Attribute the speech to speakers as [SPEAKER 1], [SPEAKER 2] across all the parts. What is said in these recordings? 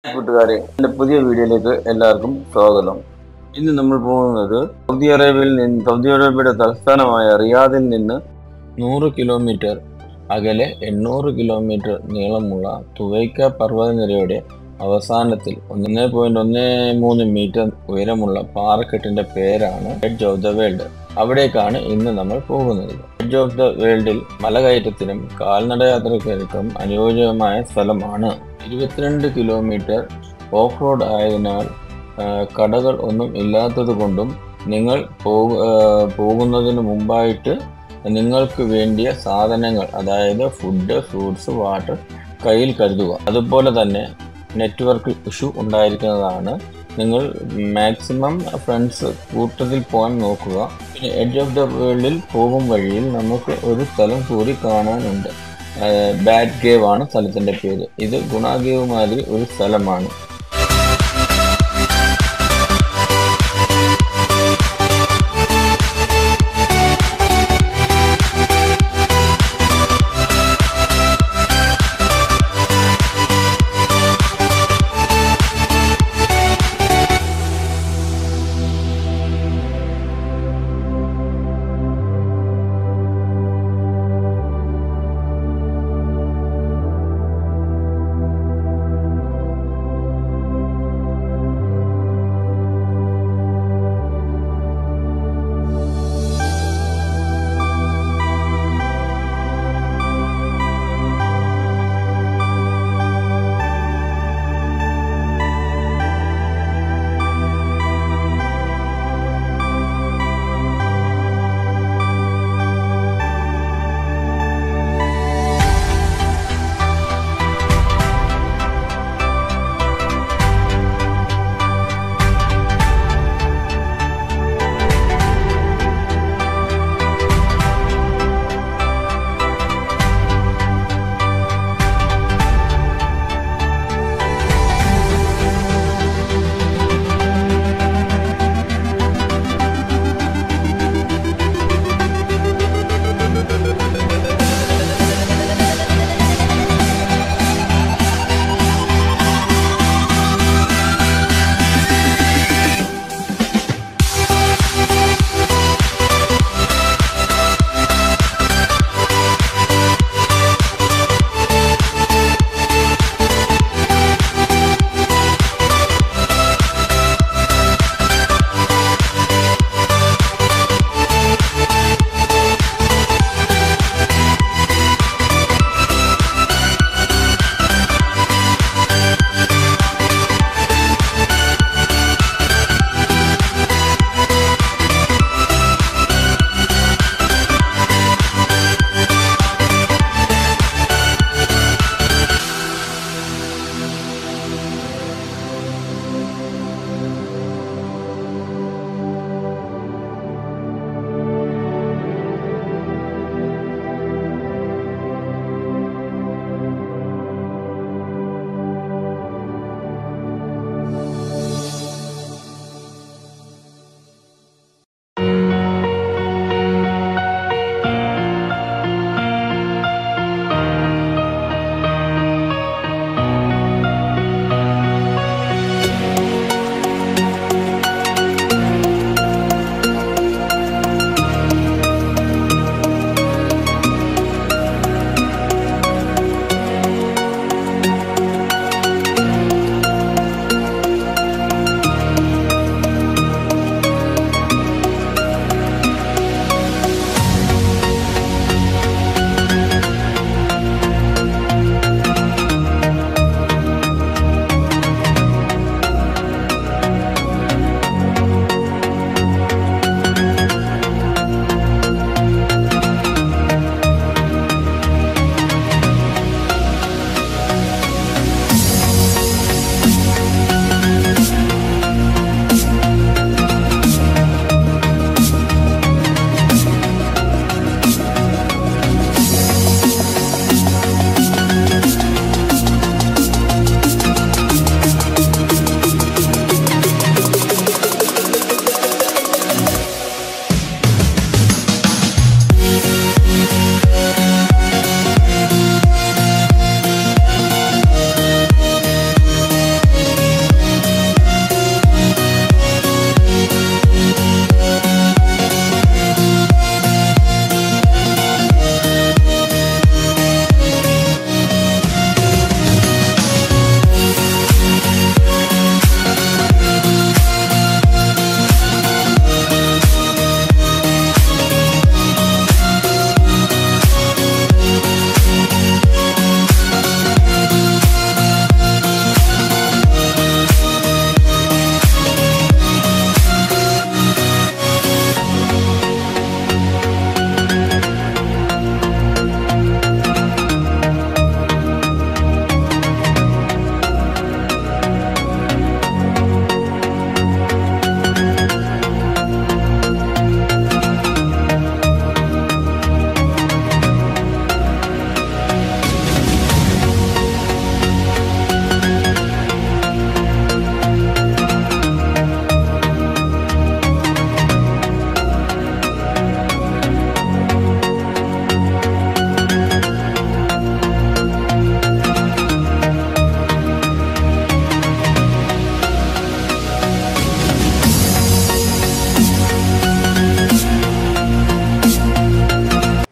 [SPEAKER 1] കൂട്ടുകാരെ എൻ്റെ പുതിയ വീഡിയോയിലേക്ക് എല്ലാവർക്കും സ്വാഗതം ഇന്ന് നമ്മൾ പോകുന്നത് സൗദി അറേബ്യയിൽ നിന്ന് സൗദി അറേബ്യയുടെ തലസ്ഥാനമായ റിയാദിൽ നിന്ന് നൂറ് കിലോമീറ്റർ അകലെ എണ്ണൂറ് കിലോമീറ്റർ നീളമുള്ള തുവൈക്ക പർവ്വതനിരയുടെ അവസാനത്തിൽ ഒന്നേ പോയിന്റ് ഒന്നേ മൂന്ന് മീറ്റർ ഉയരമുള്ള പാറക്കെട്ടിന്റെ പേരാണ് എഡ്ജ് ഓഫ് ദ വേൾഡ് അവിടേക്കാണ് ഇന്ന് നമ്മൾ പോകുന്നത് എഡ്ജ് ഓഫ് ദ വേൾഡിൽ മലകയറ്റത്തിനും കാൽനടയാത്രക്കാർക്കും അനുയോജ്യമായ സ്ഥലമാണ് ഇരുപത്തിരണ്ട് കിലോമീറ്റർ ഓഫ് റോഡ് ആയതിനാൽ ആ, കടകൾ ഒന്നും ഇല്ലാത്തത് കൊണ്ടും നിങ്ങൾ പോകു- ആ, പോകുന്നതിന് മുമ്പായിട്ട് നിങ്ങൾക്ക് വേണ്ടിയ സാധനങ്ങൾ അതായത് ഫുഡ് ഫ്രൂട്ട്സ് വാട്ടർ കയ്യിൽ കരുതുക അതുപോലെ തന്നെ നെറ്റ്വർക്ക് ഇഷ്യൂ ഉണ്ടായിരിക്കുന്നതാണ് നിങ്ങൾ മാക്സിമം ഫ്രണ്ട്സ് കൂട്ടത്തിൽ പോകാൻ നോക്കുക പിന്നെ എഡ്ജ് ഓഫ് ദ വേൾഡിൽ പോകും വഴിയിൽ നമുക്ക് ഒരു സ്ഥലം കൂടി കാണാനുണ്ട് ബാറ്റ് ഗേവ് ആണ് സ്ഥലത്തിന്റെ പേര് ഇത് ഗുണാഗേവ് മാതിരി ഒരു സ്ഥലമാണ്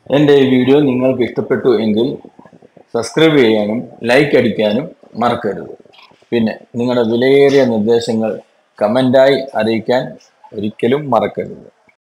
[SPEAKER 1] എൻ്റെ ഈ വീഡിയോ നിങ്ങൾക്ക് ഇഷ്ടപ്പെട്ടു എങ്കിൽ സബ്സ്ക്രൈബ് ചെയ്യാനും ലൈക്ക് അടിക്കാനും മറക്കരുത് പിന്നെ നിങ്ങളുടെ വിലയേറിയ നിർദ്ദേശങ്ങൾ കമൻ്റായി അറിയിക്കാൻ ഒരിക്കലും മറക്കരുത്